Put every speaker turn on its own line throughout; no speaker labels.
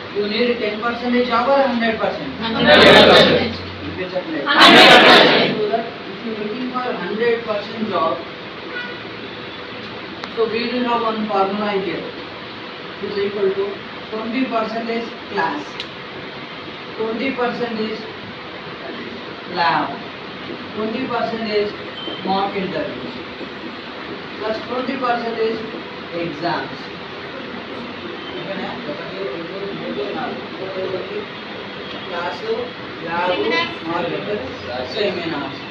You need 10% job or 100%?
100%.
వినిపించట్లేదు.
100%.
So that if you're looking for 100% job, so we do have one formula here. Is equal to 20% is class, 20% is lab, 20% is mock interviews, plus 20% is exams. ఓకేనా? ఒకటి, రెండు, మూడు, నాలుగు. ఒకటి, ఒకటి, class lab
Seminars.
Market seminars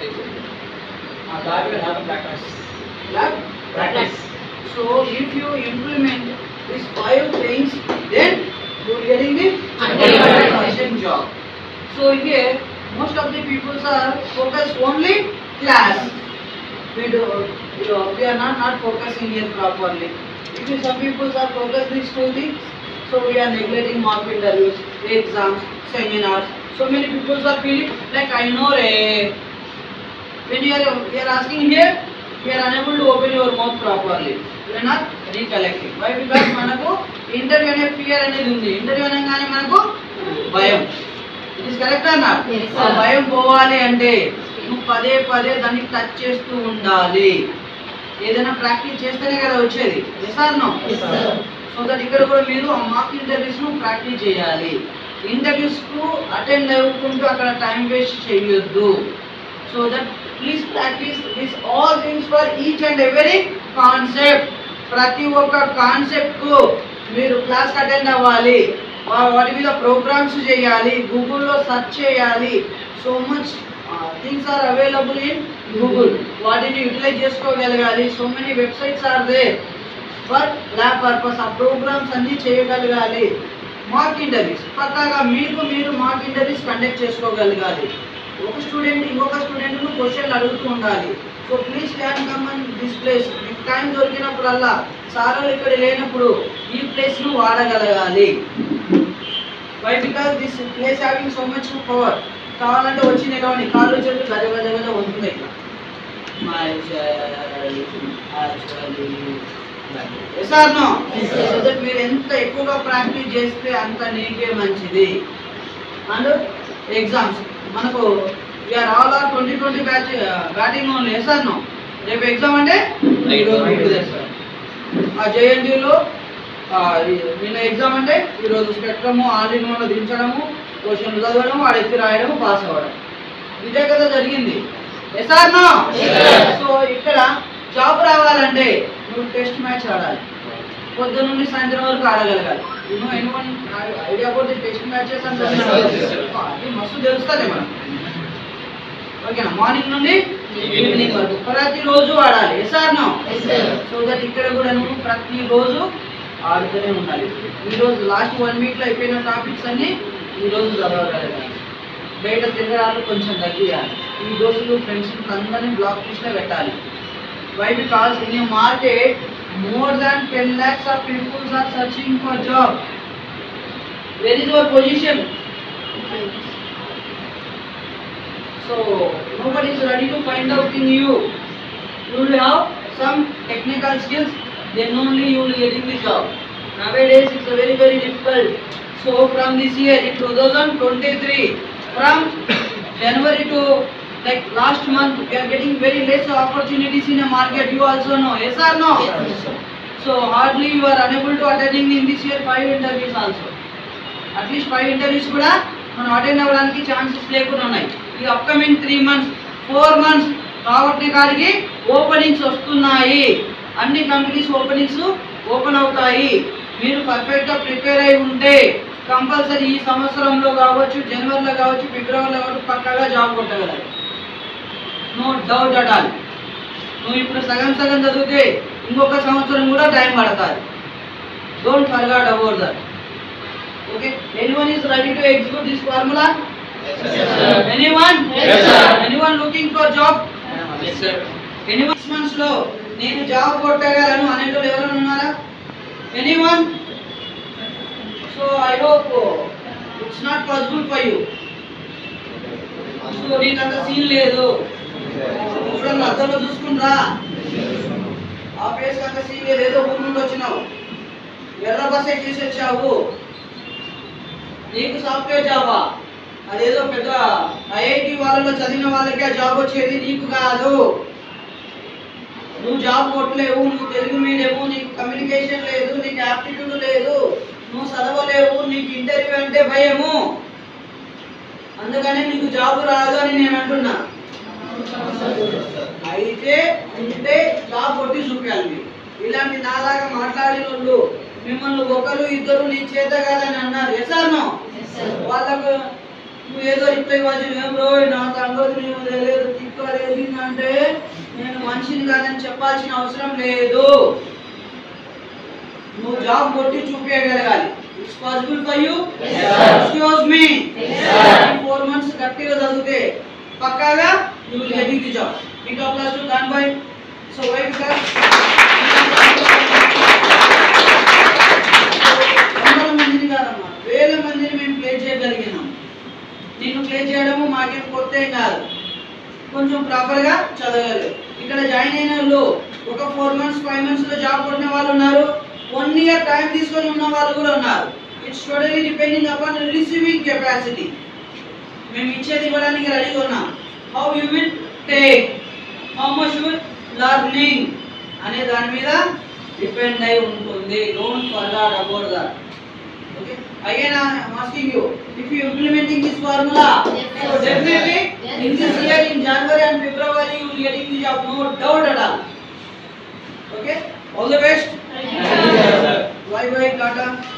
ఆ దాంట్లో lab practice lab practice so if you implement this five things then you are getting the 100% job so here most of the peoples are focus only class we do you know, we are not not focusing here properly if you, some people are focused these two things so we are neglecting mock interviews exams seminars so many people are feeling like i know eh, when you are we are asking here we are unable to open your mouth properly we are not recollecting why because మనకు interview అనే fear అనేది ఉంది interview అనగానే మనకు భయం it is correct అన్నా
Yes,
ఆ
sir.
భయం పోవాలి అంటే నువ్వు పదే పదే దాన్ని టచ్ చేస్తూ ఉండాలి ఏదైనా ప్రాక్టీస్ చేస్తేనే కదా వచ్చేది sir no
Yes, sir.
So that ఇక్కడ కూడా మీరు ఆ మాక్ ఇంటర్వ్యూస్ ను ప్రాక్టీస్ చేయాలి ఇంటర్వ్యూస్ కు అటెండ్ అవ్వకుంటూ అక్కడ టైం వేస్ట్ చేయొద్దు so that please practice this all things for each and every concept ప్రతి ఒక్క కాన్సెప్ట్ కు మీరు క్లాస్ అటెండ్ అవ్వాలి వా- వాటి మీద ప్రోగ్రామ్స్ చేయాలి గూగుల్లో సెర్చ్ చేయాలి so much things are available in Google వాటిని యూటిలైజ్ చేసుకోగలగాలి so many websites are there for lab purpose ఆ ప్రోగ్రామ్స్ అన్ని చేయగలగాలి మాక్ ఇంటర్వ్యూస్ పక్కాగా మీకు మీరు మాక్ ఇంటర్వ్యూస్ కండక్ట్ చేసుకోగలగాలి ఒక స్టూడెంట్ ఇంకొక స్టూడెంట్ క్వశ్చన్లు అడుగుతూ ఉండాలి so please can come and this place మీకు టైం దొరికినప్పుడల్లా సారాలు ఇక్కడ లేనప్పుడు ఈ ప్లేస్ ను వాడగలగాలి why because this place having so much power కావాలంటే వచ్చి నిలవని కాళ్ళు చేతులు గజ గజ గజ ఉంటుంది ఇక్కడ Yes or no?
Yes, sir.
So that మీరు ఎంత ఎక్కువగా ప్రాక్టీస్ చేస్తే అంత నీకే మంచిది అండ్ ఎగ్జామ్స్ మనకు we are all are twenty twenty batch batting only yes or no రేపు ఎగ్జామ్ అంటే ఈరోజు మీకు తెలుసు. ఆ జేఎన్టీలో నిన్న ఎగ్జామ్ అంటే ఈరోజు స్పెక్ట్రము ఆల్ ఇన్ వన్లో దించడము క్వశ్చన్లు చదవడం వాడు ఎత్తి రాయడం పాస్ అవ్వడం ఇదే కదా జరిగింది yes or no
Yes, sir.
So ఇక్కడ జాబ్ రావాలంటే నువ్వు టెస్ట్ మ్యాచ్ ఆడాలి పొద్దు నుండి సాయంత్రం వరకు ఆడగలగాలి you know anyone idea about the test matches అంటే
Yes, sir.
అది మస్తు తెలుస్తుంది మనం ఓకేనా మార్నింగ్ నుండి ఈవినింగ్ వరకు ప్రతిరోజు ఆడాలి yes or no
Yes, sir.
So that ఇక్కడ కూడా నువ్వు ప్రతిరోజు ఆడుతూనే ఉండాలి ఈరోజు లాస్ట్ వన్ వీక్లో అయిపోయిన టాపిక్స్ అన్ని ఈరోజు చదవగలగాలి బయట తిరగడాలు కొంచెం తగ్గియాలి ఈ దోస్తులు ఫ్రెండ్స్ అందరినీ బ్లాక్ లిస్ట్లో పెట్టాలి why because in you market more than ten lakhs of peoples are searching for job where is your position So nobody is ready to find out in you. You will have some technical skills, then only you will getting the job. Nowadays it's a very very difficult. So from this year in 2023, from January to like last month, we are getting very less opportunities in the market. You also know, yes or no?
Yes, sir.
So hardly you are unable to attending in this year five interviews also. At least five interviews కూడా మనం attend అవ్వడానికి chances లేకుండా ఉన్నాయి ఈ upcoming three months four months కాబట్టి కాడికి openings వస్తున్నాయి అన్ని కంపెనీస్ ఓపెనింగ్స్ ఓపెన్ అవుతాయి మీరు పర్ఫెక్ట్గా ప్రిపేర్ అయి ఉంటే కంపల్సరీ ఈ సంవత్సరంలో కావచ్చు జనవరిలో కావచ్చు ఫిబ్రవరిలో కావచ్చు పక్కాగా జాబ్ కొట్టగలరు నో డౌట్ అట్ ఆల్ నువ్వు ఇప్పుడు సగం సగం చదివితే ఇంకొక సంవత్సరం కూడా టైం పడుతుంది don't forgot about that Okay, anyone is ready to execute this formula?
Yes, sir.
Anyone?
Yes, sir.
Anyone looking for job?
Yes, sir.
Anyone six months లో నేను జాబ్ కొట్టగలను అనేటోళ్ళు ఎవరైనా ఉన్నారా anyone so I hope it's not possible for you so నీకు అంత scene లేదు ఇప్పుడు అద్దంలో చూసుకుంటా ఆ ఫేస్ అంత సీన్ లేదు ఏదో ఊరు నుండి వచ్చినావు ఎర్ర బస్ ఎక్కేసి వచ్చావు నీకు సాఫ్ట్వేర్ జాబా అదేదో పెద్ద ఐఐటి వాళ్ళలో చదివిన వాళ్ళకే ఆ జాబ్ వచ్చేది నీకు కాదు నువ్వు జాబ్ కొట్టలేవు నువ్వు తెలుగు మీడియము నీకు కమ్యూనికేషన్ లేదు నీకు యాప్టిట్యూడ్ లేదు నువ్వు చదవలేవు నీకు ఇంటర్వ్యూ అంటే భయము అందుకనే నీకు జాబ్ రాదు అని నేను అంటున్నా అయితే ఉంటే జాబ్ కొట్టి చూపించాలి మీరు ఇలాంటి నాలాగా మాట్లాడిన వాళ్ళు మిమ్మల్ని ఒకరు ఇద్దరు నీ చేత కాదని అన్నారు ఎసాను వాళ్ళకు నువ్వు ఏదో రిప్లై ఇవ్వచ్చు ఏం బ్రో నా సంగతి నీకు తెలియదు తిక్కలేదు అంటే నేను మనిషిని కాదని చెప్పాల్సిన అవసరం లేదు నువ్వు జాబ్ కొట్టి చూపించగలగాలి it's possible for you
Yes, sir.
Excuse me
Yes,
four months గట్టిగా చదివితే పక్కాగా you will get the job ఇంకా ప్లస్ టూ దాని బై సో వై బికాస్ వందల మందిని కాదమ్మా వేల మందిని మేము ప్లే చేయగలిగినాం నిన్ను ప్లే చేయడము మాకేం కొత్త ఏం కాదు కొంచెం ప్రాపర్గా చదవగలరు ఇక్కడ జాయిన్ అయిన వాళ్ళు ఒక ఫోర్ మంత్స్ ఫైవ్ మంత్స్లో జాబ్ కొట్టిన వాళ్ళు ఉన్నారు వన్ ఇయర్ టైం తీసుకొని ఉన్న వాళ్ళు కూడా ఉన్నారు it's totally depending upon receiving capacity మేము ఇచ్చేది ఇవ్వడానికి రెడీగా ఉన్నాం how you will take how much will learning అనే దాని మీద డిపెండ్ అయి ఉంటుంది don't forgot about that okay again I'm asking you if you implementing this formula
Yes,
so
sir.
Definitely
Yes,
in this
sir.
Year in January and February you will getting the job no doubt at all okay all the best
Thank you,
bye bye Tata